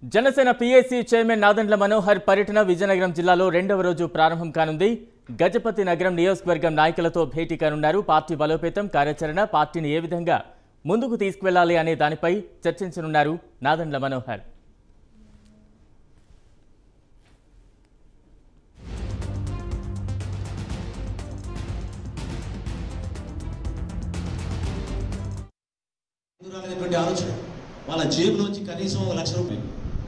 Janasena PAC chairman Nadendla Manohar పర్యటన విజయనగరం జిల్లాలో రెండవ రోజు ప్రారంభం కానుంది గజపతి నగరం నియోజకవర్గం నాయకులతో భేటీ కానున్నారు పార్టీ బలోపేతం కార్యాచరణ పార్టీని ఏ విధంగా ముందుకు తీసుకువెళ్లాలి అనే దానిపై చర్చించనున్నారు నాదండ్ల మనోహర్ అనేటువంటి ఆలోచన వాళ్ళ జేబులోంచి కనీసం ఒక లక్ష రూపాయలు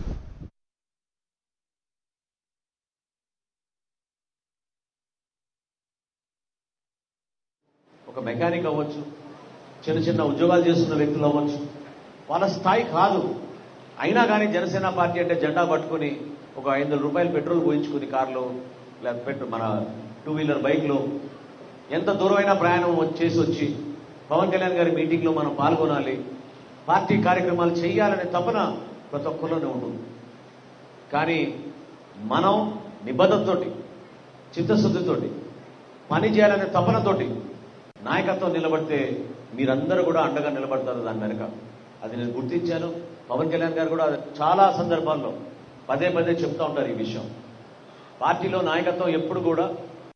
ఒక మెకానిక్ అవ్వచ్చు చిన్న చిన్న ఉద్యోగాలు చేస్తున్న వ్యక్తులు అవ్వచ్చు వాళ్ళ స్థాయి కాదు అయినా కానీ జనసేన పార్టీ అంటే జెండా పట్టుకుని ఒక ఐదు వందల రూపాయలు పెట్రోల్ పోయించుకుని కార్లో లేకపోతే మన టూ వీలర్ బైక్లో ఎంత దూరమైనా ప్రయాణం వచ్చి- చేసి వచ్చి పవన్ కళ్యాణ్ గారి మీటింగ్లో మనం పాల్గొనాలి పార్టీ కార్యక్రమాలు చేయాలనే తపన ప్రతి ఒక్కరిలోనే ఉంటుంది కానీ మనం నిబద్ధతతోటి చిత్తశుద్ధితోటి పని చేయాలనే తపనతోటి నాయకత్వం నిలబడితే మీరందరూ కూడా అండగా నిలబడతారు దాని వెనక అది నేను గుర్తించాను పవన్ కళ్యాణ్ గారు కూడా చాలా సందర్భాల్లో పదే పదే చెప్తా ఉంటారు ఈ విషయం పార్టీలో నాయకత్వం ఎప్పుడు కూడా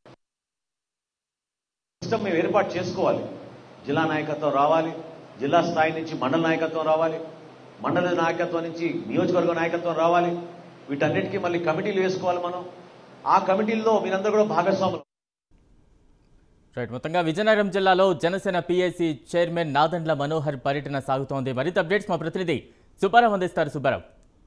సిస్టమ్ మేము ఏర్పాటు చేసుకోవాలి జిల్లా నాయకత్వం రావాలి జిల్లా స్థాయి నుంచి మండల నాయకత్వం రావాలి మండల నాయకత్వం నుంచి నియోజకవర్గ నాయకత్వం రావాలి వీటన్నిటికీ మళ్ళీ కమిటీలు వేసుకోవాలి మనం ఆ కమిటీల్లో మీరందరూ కూడా భాగస్వాములు రైట్ మొత్తంగా విజయనగరం జిల్లాలో జనసేన పీఏసీ చైర్మన్ నాదండ్ల మనోహర్ పర్యటన సాగుతోంది మరింత అప్డేట్స్ మా ప్రతినిధి సుబ్బారావు అందిస్తారు సుబ్బారావు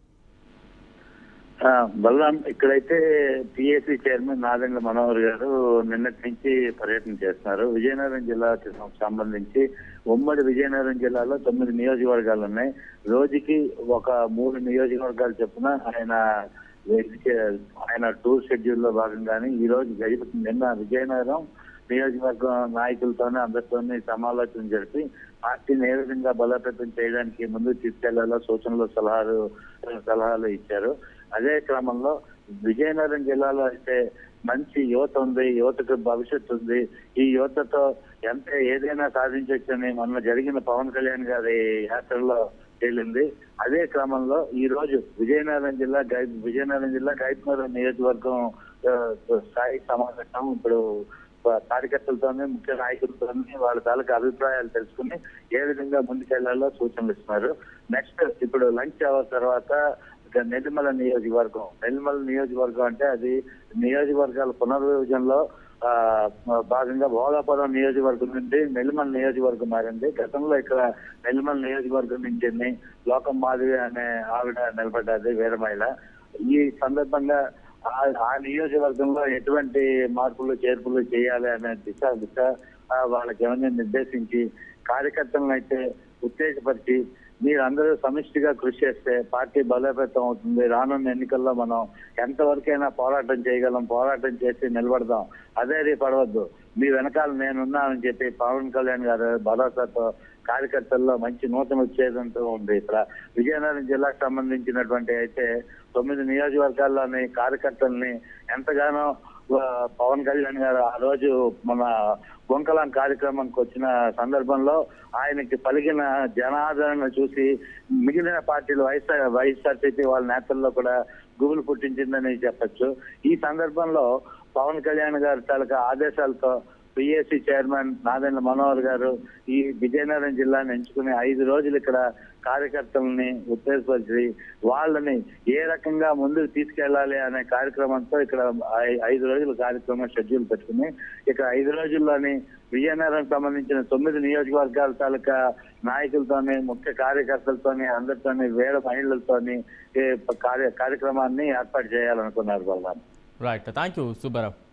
ఆ, బలరాం ఇక్కడైతే పిఎస్సి చైర్మన్ నాదెండ్ల మనోహర్ గారు నిన్నటి నుంచి పర్యటన చేస్తున్నారు విజయనగరం జిల్లాకి సం- సంబంధించి ఉమ్మడి విజయనగరం జిల్లాలో తొమ్మిది నియోజకవర్గాలు ఉన్నాయి రోజుకి ఒక మూడు నియోజకవర్గాలు చొప్పున ఆయన వెళ్తే- ఆయన టూర్ షెడ్యూల్ లో భాగంగానే ఈ రోజు గడిపి నిన్న విజయనగరం నియోజకవర్గం నాయకులతోనే అందరితోనే సమాలోచన జరిపి పార్టీని ఏ విధంగా బలోపేతం చేయడానికి ముందుకు తీసుకెళ్లాలో సూచనలు సలహాలు సలహాలు ఇచ్చారు అదే క్రమంలో విజయనగరం జిల్లాలో అయితే మంచి యువత ఉంది యువతకు భవిష్యత్తు ఉంది ఈ యువతతో ఎంత ఏదైనా సాధించవచ్చని మొన్న జరిగిన పవన్ కళ్యాణ్ గారి యాత్రలో తేలింది అదే క్రమంలో ఈ రోజు విజయనగరం జిల్లా గై విజయనగరం జిల్లా గైత్నగరం నియోజకవర్గం ఆ, స్థాయి సమావేశం ఇప్పుడు కార్యకర్తలతోనే ముఖ్య నాయకులతోనే వాళ్ళ తాలూకా అభిప్రాయాలు తెలుసుకుని ఏ విధంగా ముందుకెళ్లాలో సూచనలు ఇస్తున్నారు నెక్స్ట్ ఇప్పుడు లంచ్ అవర్ తర్వాత ఇక నెల్లిమల నియోజకవర్గం నెల్లిమల నియోజకవర్గం అంటే అది నియోజకవర్గాల పునర్విభజనలో ఆ, భాగంగా భోగాపురం నియోజకవర్గం నుండి నెల్లిమల నియోజకవర్గం మారింది గతంలో ఇక్కడ నెల్లిమల నియోజకవర్గం నుంచి లోకం మాధవి అనే ఆవిడ నిలబడ్డది వీర మహిళ ఈ సందర్భంగా ఆ- ఆ నియోజకవర్గంలో ఎటువంటి మార్పులు చేర్పులు చేయాలి అనే దిశ దిశ ఆ, వాళ్ళకి ఏమైనా నిర్దేశించి కార్యకర్తలను అయితే ఉత్తేజపరిచి మీరందరూ సమిష్టిగా కృషి చేస్తే పార్టీ బలోపేతం అవుతుంది రానున్న ఎన్నికల్లో మనం ఎంతవరకైనా పోరాటం చేయగలం పోరాటం చేసి నిలబడదాం అదే పడవద్దు మీ వెనకాల నేనున్నానని చెప్పి పవన్ కళ్యాణ్ గారు భరోసాతో కార్యకర్తల్లో మంచి నూతన ఉత్తేజంతో ఉంది ఇక్కడ విజయనగరం జిల్లాకు సంబంధించినటువంటి అయితే తొమ్మిది నియోజకవర్గాల్లోని కార్యకర్తల్ని ఎంతగానో ఆ, పవన్ కళ్యాణ్ గారు ఆ రోజు మన బొంకలాం కార్యక్రమంకి వచ్చిన సందర్భంలో ఆయనకి పలికిన జనాదరణ చూసి మిగిలిన పార్టీలు వైఎస్ఆర్ వైఎస్ఆర్సీపీ వాళ్ళ నేతల్లో కూడా గుబులు పుట్టించిందని చెప్పొచ్చు ఈ సందర్భంలో పవన్ కళ్యాణ్ గారి తాలూకా ఆదేశాలతో పిఎస్సి చైర్మన్ నాదెండ్ల మనోహర్ గారు ఈ విజయనగరం జిల్లాని ఎంచుకుని ఐదు రోజులు ఇక్కడ కార్యకర్తలని ఉత్తేజపరిచి వాళ్ళని ఏ రకంగా ముందుకు తీసుకెళ్లాలి అనే కార్యక్రమంతో ఇక్కడ ఐ- ఐదు రోజుల కార్యక్రమం షెడ్యూల్ పెట్టుకుని ఇక్కడ ఐదు రోజుల్లోని విజయనగరం సంబంధించిన తొమ్మిది నియోజకవర్గాల తాలూకా నాయకులతోని ముఖ్య కార్యకర్తలతోని అందరితోని వేల మహిళలతోని ఈ కార్య కార్యక్రమాన్ని ఏర్పాటు చేయాలనుకున్నారు Balaram right thank you Subbarao